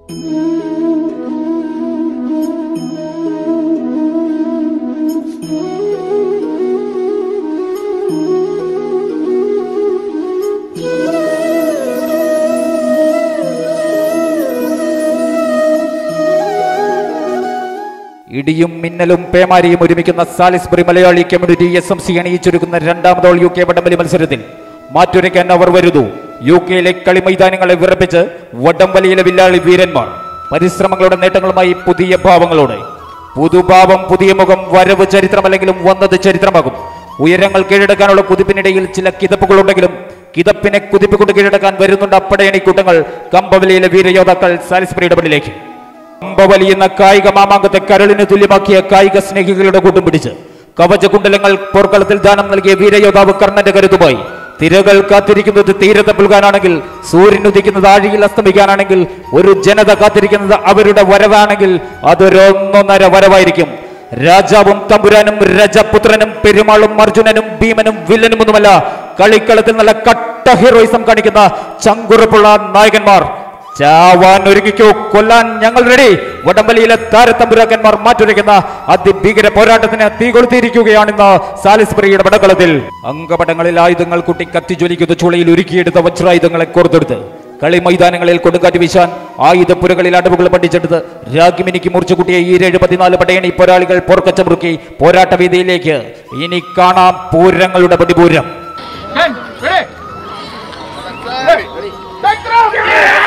ഇടിയും മിന്നലും പേമാരിയും ഒരുമിക്കുന്ന Salisbury Malayali community S M C അണിയിച്ചൊരുക്കുന്ന രണ്ടാമതോൾ യു കെ വടംവലി മത്സരത്തിൽ മാറ്റുരയ്ക്കാൻ അവർ വരുന്നു യു കെയിലെ കളിമൈതാനങ്ങളെ വിറപ്പിച്ച് വടംവലിയിലെ വില്ലാളി വീരന്മാർ പരിശ്രമങ്ങളുടെ നേട്ടങ്ങളുമായി പുതിയ ഭാവങ്ങളോടെ പുതുഭാവം പുതിയ മുഖം വരവ് ചരിത്രമല്ലെങ്കിലും വന്നത് ചരിത്രമാകും ഉയരങ്ങൾ കീഴടക്കാനുള്ള കുതിപ്പിനിടയിൽ ചില കിതപ്പുകളുണ്ടെങ്കിലും കിതപ്പിനെ കുതിപ്പിക്കൊണ്ട് കീഴടക്കാൻ വരുന്നുണ്ട് അപ്പടയണി കൂട്ടങ്ങൾ കമ്പവലിയിലെ വീരയോദ്ധാക്കൾ സാലിസ്ബറിയുടെ പടിലേക്ക് അമ്പവലി എന്ന കായിക മാമാങ്കത്തെ കരളിന് തുല്യമാക്കിയ കായിക സ്നേഹികളുടെ കൂട്ടും പിടിച്ച് കവചകുണ്ടലങ്ങൾ പോർക്കളത്തിൽ ദാനം നൽകിയ വീരയോദ്ധാവ് കർണന്റെ കരുതുമായി തിരകൾ കാത്തിരിക്കുന്നത് തീരത്തെ പുൽകാനാണെങ്കിൽ സൂര്യൻ ഉദിക്കുന്നത് ആഴിയിൽ അസ്തമിക്കാനാണെങ്കിൽ ഒരു ജനത കാത്തിരിക്കുന്നത് അവരുടെ വരവാണെങ്കിൽ അതൊരൊന്നൊന്നര വരവായിരിക്കും രാജാവും തമ്പുരാനും രജപുത്രനും പെരുമാളും അർജുനനും ഭീമനും വില്ലനുമൊന്നുമല്ല കളിക്കളത്തിൽ നല്ല കട്ട ഹീറോയിസം കാണിക്കുന്ന ചങ്കുറപ്പുള്ള നായകന്മാർ ചാവാൻ ഒരുങ്ങിക്കോ കൊല്ലാൻ ഞങ്ങൾ റെഡി വടംവലിയിലെ താരത്തമ്പുരാക്കന്മാർ മാറ്റുരയ്ക്കുന്ന അതിഭീകര പോരാട്ടത്തിന് തീ കൊളുത്തിയിരിക്കുകയാണിന്ന് സാലിസ്ബറിയുടെ വടക്കളത്തിൽ അംഗപടങ്ങളിൽ ആയുധങ്ങൾ കുട്ടി കത്തിജ്വലിക്കുന്ന ചുളയിൽ ഒരുക്കിയെടുത്ത വജ്രായുധങ്ങളെ കോർത്തെടുത്ത് കളി മൈതാനങ്ങളിൽ കൊടുങ്കാറ്റ് വീശാൻ ആയുധപ്പുരകളിൽ അടവുകൾ പഠിച്ചെടുത്ത് രാഗിമിനിക്ക് മുറിച്ചുകൂട്ടിയ ഈ ഏഴ് പതിനാല് പടയണി പോരാളികൾ പോർക്കച്ച മുറുക്കി പോരാട്ടവേദിയിലേക്ക് ഇനി കാണാം പൂരങ്ങളുടെ പടിപൂരം Ten, ready? Ready. Take it off!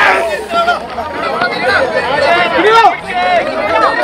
Give it up!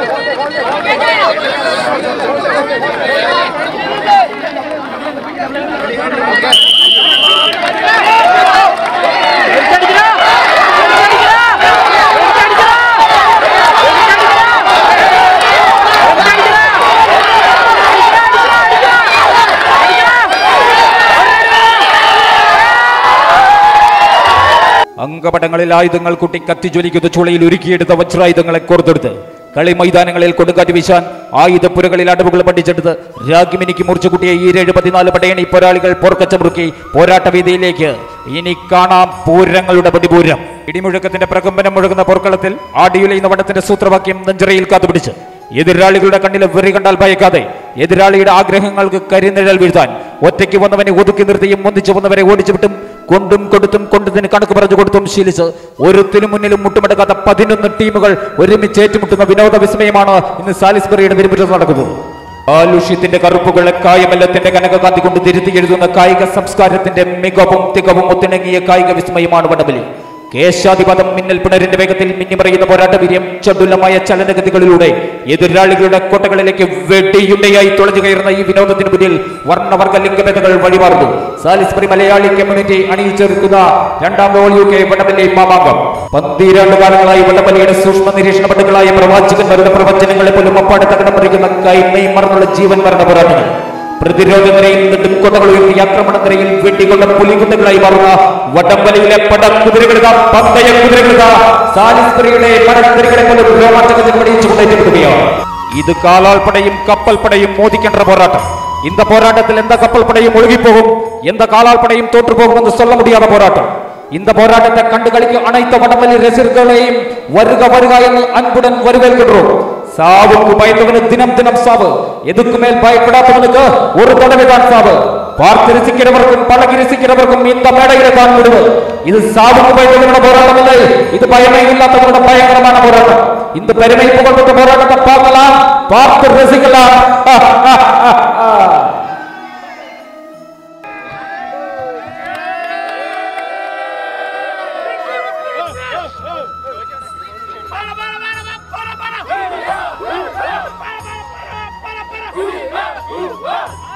അംഗപടങ്ങളിൽ ആയുധങ്ങൾ കുട്ടി കത്തിജ്വലിക്കുന്ന ചുളയിൽ ഒരുക്കിയെടുത്ത വജ്രായുധങ്ങളെ കോർത്തെടുത്ത് കളി മൈതാനങ്ങളിൽ കൊടുങ്കാറ്റ് വീശാൻ ആയുധപ്പുരകളിൽ അടവുകൾ പഠിച്ചെടുത്ത് രാഗിമിനിക്ക് മുറിച്ചുകൂട്ടിയ ഈ ഏഴ് പതിനാല് പടയണി പോരാളികൾ പോർക്കച്ച മുറുക്കി പോരാട്ടവേദിയിലേക്ക് ഇനി കാണാം പൂരങ്ങളുടെ പടിപൂരം ഇടിമുഴക്കത്തിന്റെ പ്രകമ്പനം മുഴങ്ങുന്ന പോർക്കളത്തിൽ ആടിയുലയുന്ന വടത്തിന്റെ സൂത്രവാക്യം നെഞ്ചറയിൽ കാത്തുപിടിച്ച് എതിരാളികളുടെ കണ്ണിലെ വെറി കണ്ടാൽ ഭയക്കാതെ എതിരാളിയുടെ ആഗ്രഹങ്ങൾക്ക് കരിനിഴൽ വീഴ്ത്താൻ ഒറ്റയ്ക്ക് വന്നവനെ ഒതുക്കി നിർത്തിയും ഒന്നിച്ചു വന്നവരെ ഓടിച്ചു വിട്ടും കൊണ്ടും കൊടുത്തും കൊണ്ടതിന് കണക്ക് പറഞ്ഞു കൊടുത്തും ശീലിച്ച് ഒരുത്തിനും മുന്നിലും മുട്ടുമടക്കാത്ത പതിനൊന്ന് ടീമുകൾ ഒരുമിച്ച് ഏറ്റുമുട്ടുന്ന വിനോദ വിസ്മയമാണ് ഇന്ന് സാലിസ്ബറിയുടെ വിരുമുറ്റത്ത് നടക്കുന്നത് കാലുഷ്യത്തിന്റെ കറുപ്പുകളെ കായമല്ലത്തിന്റെ കനകകാന്തി കൊണ്ട് തിരുത്തി എഴുതുന്ന കായിക സംസ്കാരത്തിന്റെ മികവും തികവും ഒത്തിണങ്ങിയ കായിക വിസ്മയമാണ് വടംവലി കേശാധിപതം മിന്നൽ പിണരിന്റെ വേഗത്തിൽ മിന്നിമറിയുന്ന പോരാട്ടവീര്യം ചടുലമായ ചലനഗതികളിലൂടെ എതിരാളികളുടെ കോട്ടകളിലേക്ക് വെടിയുണ്ടയായി തുളഞ്ഞു കയറുന്ന ഈ വിനോദത്തിന് മുന്നിൽ വർണ്ണവർഗ ലിംഗഭേദങ്ങൾ വഴിമാറുന്നു സാലിസ്ബറി മലയാളി കമ്മ്യൂണിറ്റി അണിയിച്ചെടുക്കുന്ന രണ്ടാം ഗോൾ യു കെ വടംവലി മാമാങ്കം പന്തിരണ്ട് കാലങ്ങളായി വടംവലിയുടെ സൂക്ഷ്മ നിരീക്ഷണ പട്ടുകളായ പ്രവാചകന്മാരുടെ പ്രവചനങ്ങളെ പോലും അപ്പാടെ തകടം മറിക്കുന്ന കൈമയും മറന്നുള്ള ജീവൻ മരണ പോരാട്ടങ്ങൾ പ്രതിരോധ നിരയിൽ നിന്നും കൊടകൾ ഉയർത്തി ആക്രമണ നിരയിൽ വെട്ടിക്കൊണ്ട പുലികുന്നുകളായി മാറുന്ന വടംവലിയിലെ പടക്കുതിരകളിത പന്തയ കുതിരകളിത സാലിസ്ബറിയുടെ പടക്കുതിരകളെ പോലും രോമാഞ്ചകത്തിൽ പടിയിച്ചു കൊണ്ടേറ്റുകയാണ് ഇത് കാലാൾപ്പടയും കപ്പൽപ്പടയും മോദിക്കേണ്ട പോരാട്ടം இந்த போராட்டத்தில் எந்த கப்பல் படையும் ஒழுகி போகும் எந்த காலால் படையும் தோற்று போகும் என்று சொல்ல முடியாத போராட்டம் இந்த போராட்டத்தை கண்டு களிக்கும் அனைத்து வடமல்லி ரசிகர்களையும் வருக வருக என்று அன்புடன் வரவேற்கின்றோம் சாவுக்கு பயந்தவனு தினம் தினம் சாவு எதுக்கு மேல் பயப்படாதவனுக்கு ஒரு தடவை தான் சாவு பார்த்து ரசிக்கிறவருக்கும் பழகி ரசிக்கிறவருக்கும் இந்த மேடையில தான் விடுவு இது சாவுக்கு பயந்தவனோட போராட்டம் இல்லை இது பயமே இல்லாதவனோட பயங்கரமான போராட்டம் இந்த பெருமை புகழ்பெற்ற போராட்டத்தை பார்க்கலாம் பார்த்து ரசிக்கலாம் Para, para, para, para, para, para! Para, para, para, para, para!